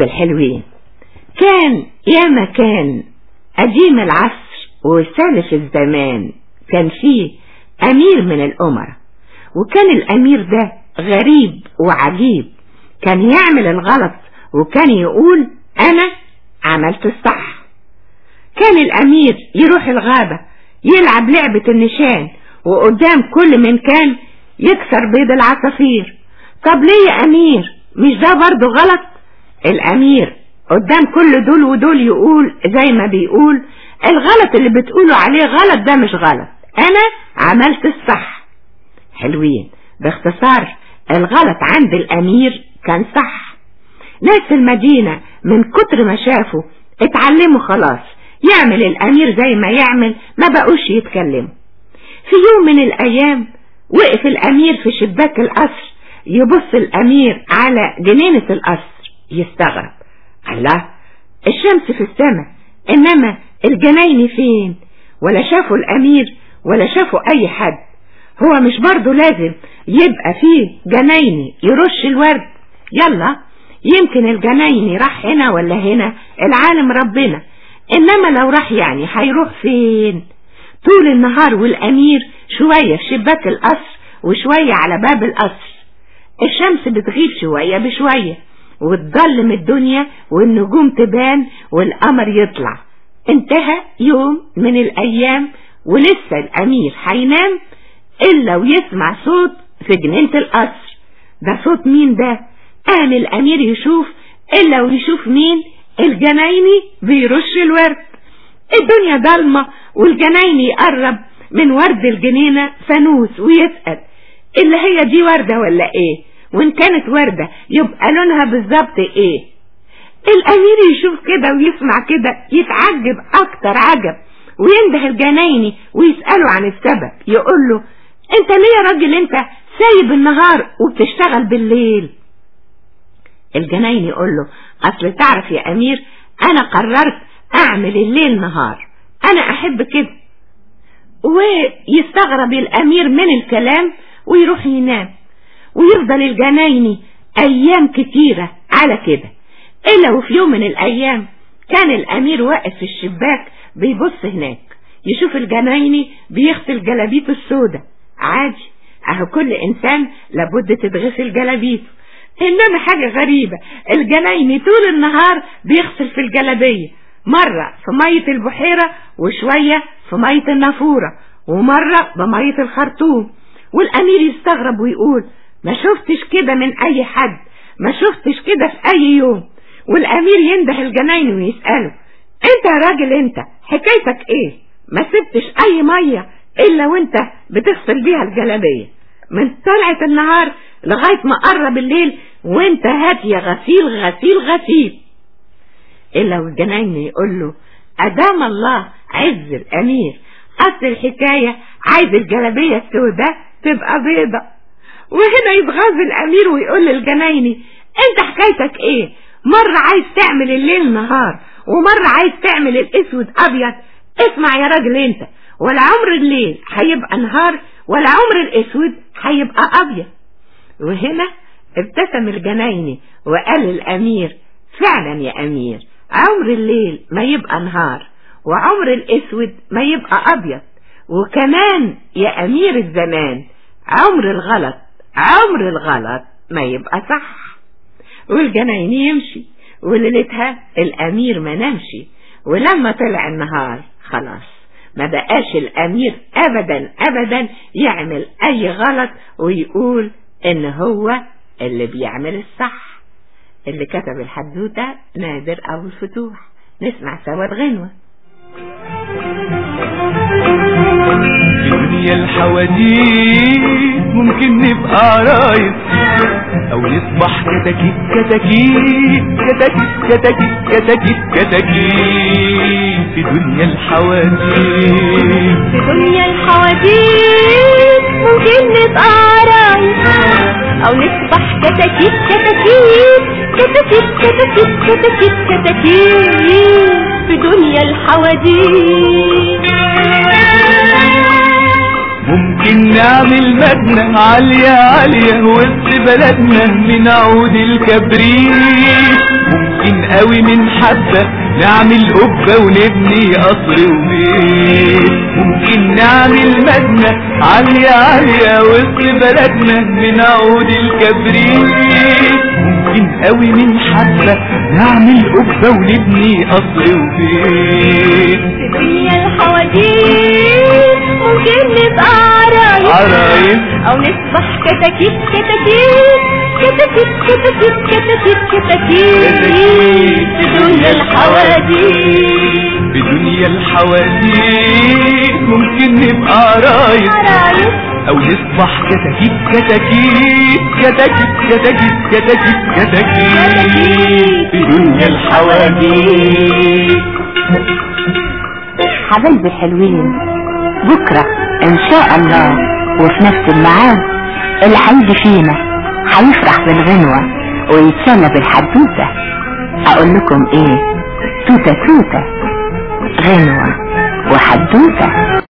حبايب الحلوين كان يا مكان قديم العصر وسالف الزمان كان فيه أمير من الأمراء وكان الأمير ده غريب وعجيب كان يعمل الغلط وكان يقول أنا عملت الصح كان الأمير يروح الغابة يلعب لعبة النشان وقدام كل من كان يكسر بيض العصافير طب ليه يا أمير مش ده برضه غلط الأمير قدام كل دول ودول يقول زي ما بيقول الغلط اللي بتقولوا عليه غلط ده مش غلط أنا عملت الصح حلوين باختصار الغلط عند الأمير كان صح ناس المدينة من كتر ما شافوا اتعلموا خلاص يعمل الأمير زي ما يعمل ما بقوش يتكلموا في يوم من الأيام وقف الأمير في شباك القصر يبص الأمير على جنينة القصر يستغرب الله الشمس في السماء إنما الجناين فين ولا شافوا الأمير ولا شافوا أي حد هو مش برضه لازم يبقى فيه جنايني يرش الورد يلا يمكن الجنايني راح هنا ولا هنا العالم ربنا إنما لو راح يعني هيروح فين طول النهار والأمير شوية في شباك القصر وشوية على باب القصر الشمس بتغيب شوية بشوية وتضلم الدنيا والنجوم تبان والقمر يطلع انتهى يوم من الأيام ولسه الأمير هينام إلا ويسمع صوت في جنينة القصر ده صوت مين ده قام الأمير يشوف إلا ويشوف مين الجنايني بيرش الورد الدنيا ضلمة والجنايني يقرب من ورد الجنينة فانوس ويسأل اللي هي دي وردة ولا ايه وان كانت وردة يبقى لونها بالظبط ايه الامير يشوف كده ويسمع كده يتعجب اكتر عجب وينده الجنايني ويسأله عن السبب يقول له انت ليه يا راجل انت سايب النهار وبتشتغل بالليل الجنايني يقول له اصل تعرف يا امير انا قررت اعمل الليل نهار انا احب كده ويستغرب الامير من الكلام ويروح ينام ويفضل الجنايني ايام كتيرة على كده الا وفي يوم من الايام كان الامير واقف في الشباك بيبص هناك يشوف الجنايني بيغسل جلابيته السودة عادي اهو كل انسان لابد تتغسل جلابيته انما حاجة غريبة الجنايني طول النهار بيغسل في الجلابية مرة في مية البحيرة وشوية في مية النافورة ومرة بمية الخرطوم والأمير يستغرب ويقول ما شفتش كده من أي حد ما شفتش كده في أي يوم والأمير ينده الجناين ويسأله أنت يا راجل أنت حكايتك إيه ما سبتش أي مية إلا وأنت بتغسل بيها الجلابية من طلعة النهار لغاية ما قرب الليل وأنت هات يا غسيل غسيل غسيل إلا والجناين يقول له أدام الله عز الأمير أصل الحكاية عايز الجلابية السوداء تبقى بيضة وهنا يتغاظ الأمير ويقول للجنايني أنت حكايتك إيه مرة عايز تعمل الليل نهار ومرة عايز تعمل الأسود أبيض اسمع يا راجل أنت ولا عمر الليل هيبقى نهار ولا عمر الأسود هيبقى أبيض وهنا ابتسم الجنايني وقال للأمير فعلا يا أمير عمر الليل ما يبقى نهار وعمر الاسود ما يبقى ابيض وكمان يا امير الزمان عمر الغلط عمر الغلط ما يبقى صح والجناين يمشي وليلتها الامير ما نمشي ولما طلع النهار خلاص ما بقاش الامير ابدا ابدا يعمل اي غلط ويقول ان هو اللي بيعمل الصح اللي كتب الحدوتة نادر ابو الفتوح نسمع سوا الغنوة في دنيا الحواديت ممكن نبقى عرايس او نصبح كتاكيت كتاكيت كتاكيت كتاكيت كتاكيت كتاكيت في دنيا الحواديت في دنيا الحواديت ممكن نبقى عرايس او نصبح كتاكيت كتاكيت كتاكيت كتاكيت كتاكيت كتاكيت في دنيا الحواديت ممكن نعمل مبنى عالية عالية وسط بلدنا من عود الكبريت ممكن ممكن قوي من حبة نعمل قبة ونبني قصر وبيت ممكن نعمل مبنى عالية عالية وسط بلدنا من عود الكبريت ممكن قوي من حبة نعمل قبة ونبني قصر وبيت في دنيا الحواديت ممكن نبقى عرايس عرايس او نصبح كتاكيت كتاكيت كتاكيت كتاكيت كتاكيت كتاكيت في دنيا الحواديت بدنيا الحواديت ممكن نبقى عرايس عرايس او نصبح كتاكيت كتاكيت كتاكيت كتاكيت كتاكيت كتاكيت في دنيا الحواديت حبايبي حلوين بكرة ان شاء الله وفي نفس الميعاد اللي هيجي فينا هيفرح بالغنوة ويتسلى بالحدوتة اقول لكم ايه توتة توتة غنوة وحدوتة